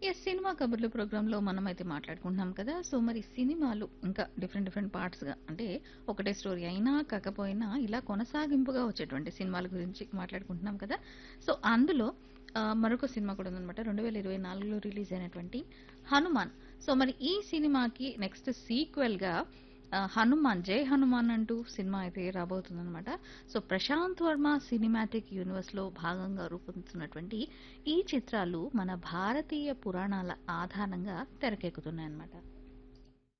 yes cinema కబుర్లు ప్రోగ్రాంలో మనం అయితే మాట్లాడుకుంటున్నాం కదా సో మరి సినిమాలు ఇంకా డిఫరెంట్ డిఫరెంట్ పార్ట్స్గా అంటే ఒకటే స్టోరీ అయినా కాకపోయినా ఇలా కొనసాగింపుగా వచ్చేటువంటి సినిమాల గురించి మాట్లాడుకుంటున్నాం కదా సో అందులో ఆ, మరొక సినిమా కూడా ఉందన్నమాట రెండు వేల ఇరవై నాలుగులో రిలీజ్ అయినటువంటి హనుమాన్ సో మరి ఈ సినిమాకి నెక్స్ట్ సీక్వెల్గా ఆ, హనుమాన్ జై హనుమాన్ అంటూ సినిమా అయితే రాబోతుందన్నమాట so Prashanth Varma cinematic universe లో భాగంగా రూపొందుతున్నటువంటి ఈ చిత్రాలు మన భారతీయ పురాణాల ఆధారంగా తెరకెక్కుతున్నాయన్నమాట